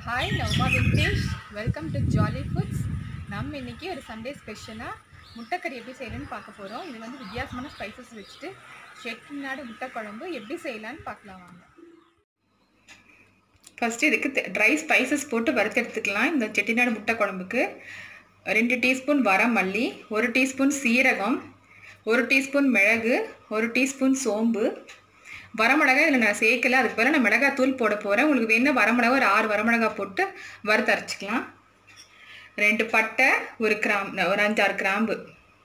hi நான் Uma Venkatesh welcome to jolly foods நம்ம இன்னைக்கு ஒரு சண்டே ஸ்பெஷலாக முட்டைக்கறி எப்படி செய்யணும்னு பார்க்க போகிறோம் இது வந்து வித்தியாசமான ஸ்பைசஸ் வச்சுட்டு செட்டிநாடு முட்டை குழம்பு எப்படி செய்யலான்னு பார்க்கலாம் வாங்க ஃபஸ்ட்டு இதுக்கு ட்ரை ஸ்பைசஸ் போட்டு வறுத்து எடுத்துக்கலாம் இந்த செட்டிநாடு முட்டை குழம்புக்கு ரெண்டு டீஸ்பூன் வரமல்லி ஒரு டீஸ்பூன் சீரகம் ஒரு டீஸ்பூன் மிளகு ஒரு டீஸ்பூன் சோம்பு வரமிளகாய் இதில் நான் சேர்க்கல அதுக்கு பதிலாக நான் மிளகாய் தூள் போட போகிறேன் உங்களுக்கு வேணும் வரமிளகா ஒரு ஆறு வரமிளகாய் போட்டு வறுத்து அரைச்சிக்கலாம் ரெண்டு பட்டை ஒரு கிராம் ஒரு அஞ்சாறு கிராம்பு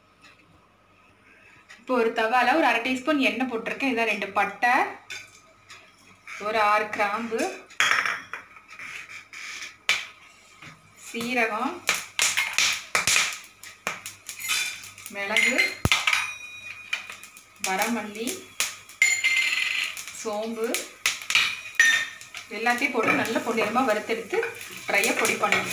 இப்போ ஒரு தவால ஒரு அரை டீஸ்பூன் எண்ணெய் போட்டிருக்கேன் இதான் ரெண்டு பட்டை ஒரு ஆறு கிராம்பு சீரகம் மிளகு வரமல்லி சோம்பு எல்லாத்தையும் போட்டு நல்லா பொன்னிறமாக வறுத்தெடுத்து ட்ரையாக பொடி பண்ணணும்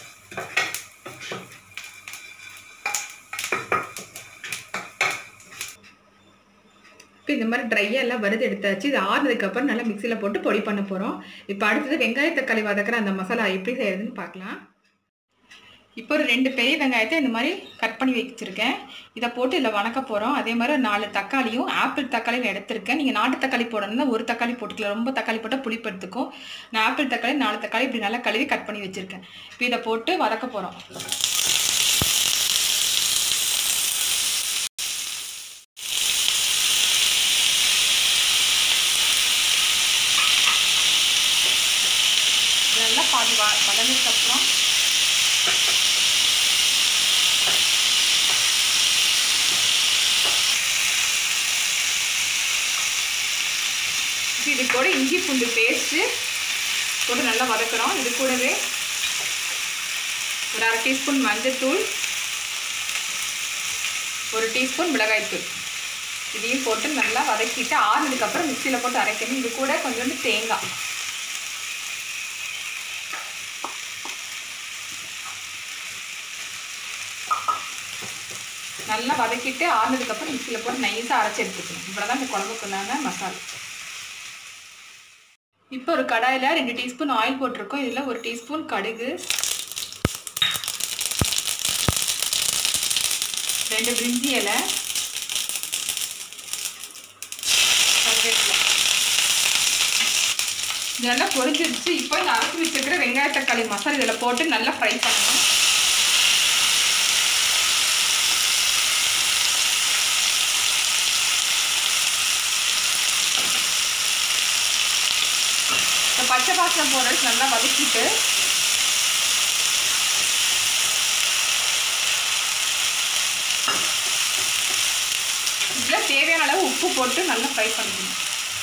இப்போ இந்த மாதிரி ட்ரையாக எல்லாம் வறுத்து எடுத்தாச்சு இது ஆறுனதுக்கப்புறம் நல்லா மிக்சியில் போட்டு பொடி பண்ண போகிறோம் இப்போ அடுத்தது வெங்காய தக்காளி வதக்கிற அந்த மசாலா எப்படி செய்யறதுன்னு பார்க்கலாம் இப்போ ஒரு ரெண்டு பெரிய வெங்காயத்தை இந்த மாதிரி கட் பண்ணி வச்சுருக்கேன் இதை போட்டு இதில் வணக்க போகிறோம் அதே மாதிரி நாலு தக்காளியும் ஆப்பிள் தக்காளியும் எடுத்திருக்கேன் நீங்கள் நாட்டு தக்காளி போடணும்னா ஒரு தக்காளி போட்டுக்கலாம் ரொம்ப தக்காளி போட்டால் புளிப்பு எடுத்துக்கும் நான் ஆப்பிள் தக்காளி நாலு தக்காளி இப்படி நல்லா கழுவி கட் பண்ணி வச்சுருக்கேன் இப்போ இதை போட்டு வதக்க போகிறோம் நல்லா பாதி வ வதங்கினதுக்கப்புறம் இது கூட இஞ்சி பூண்டு பேஸ்ட்டு போட்டு நல்லா வதக்குறோம் இது கூடவே ஒரு அரை டீஸ்பூன் மஞ்சள்தூள் ஒரு டீஸ்பூன் மிளகாய்த்தூள் இதையும் போட்டு நல்லா வதக்கிட்டு ஆறுனதுக்கப்புறம் மிக்சியில் போட்டு அரைக்கணும் இது கூட கொஞ்சோண்டு தேங்காய் நல்லா வதக்கிட்டு ஆறுனதுக்கப்புறம் மிக்சியில் போட்டு நைஸாக அரைச்சி எடுத்துக்கணும் இவ்வளோ தான் இந்த குழம்புக்குள்ளான மசாலா இப்போ ஒரு கடாயில் ரெண்டு டீஸ்பூன் ஆயில் போட்டிருக்கோம் இதில் ஒரு டீஸ்பூன் கடுகு ரெண்டு பிரிஞ்சி இலை இதெல்லாம் பொரிஞ்சிருச்சு இப்போ இந்த அரைச்சி வச்சுருக்கிற வெங்காய தக்காளி மசாலா இதில் போட்டு நல்லா ஃப்ரை பண்ணணும் பச்சை பாசனை போடுறது நல்லா வதக்கிட்டு இதில் தேவையான அளவு உப்பு போட்டு நல்லா ஃப்ரை பண்ணிக்கணும்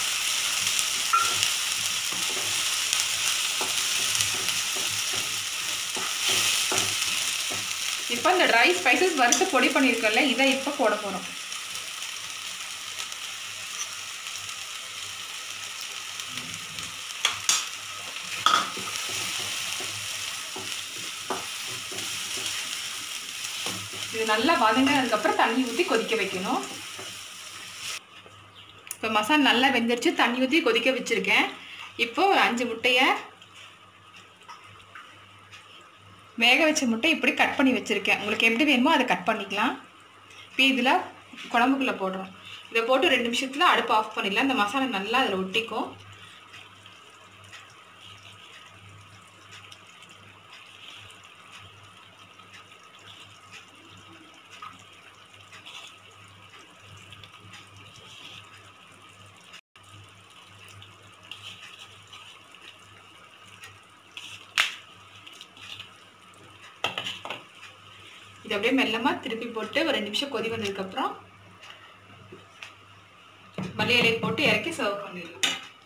இப்போ இந்த ட்ரை ஸ்பைசஸ் வறுத்து பொடி பண்ணியிருக்கோம்ல இதை இப்போ போட போகிறோம் இது நல்லா வதங்கினதுக்கப்புறம் தண்ணி ஊற்றி கொதிக்க வைக்கணும் இப்போ மசாலா நல்லா வெந்துருச்சு தண்ணி ஊற்றி கொதிக்க வச்சுருக்கேன் இப்போது ஒரு அஞ்சு முட்டையை வேக வச்ச முட்டை இப்படி கட் பண்ணி வச்சுருக்கேன் உங்களுக்கு எப்படி வேணுமோ அதை கட் பண்ணிக்கலாம் இப்போ இதில் குழம்புக்குள்ளே போடுறோம் இதை போட்டு ரெண்டு நிமிஷத்தில் அடுப்பு ஆஃப் பண்ணிடலாம் இந்த மசாலா நல்லா அதில் ஒட்டிக்கும் இது அப்படியே மெல்லமாக திருப்பி போட்டு ஒரு ரெண்டு நிமிஷம் கொதி வந்ததுக்கப்புறம் மல்லி இலையை போட்டு இறக்கி சர்வ் பண்ணிடலாம்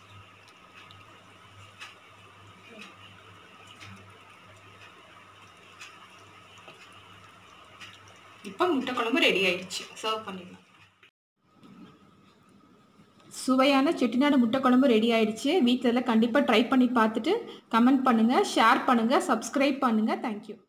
இப்போ முட்டை குழம்பு ரெடி ஆயிடுச்சு சர்வ் பண்ணிடலாம் சுவையான செட்டிநாடு முட்டை குழம்பு ரெடி ஆயிடுச்சு வீட்டில் கண்டிப்பாக ட்ரை பண்ணி பார்த்துட்டு கமெண்ட் பண்ணுங்கள் ஷேர் பண்ணுங்கள் சப்ஸ்கிரைப் பண்ணுங்கள் தேங்க்யூ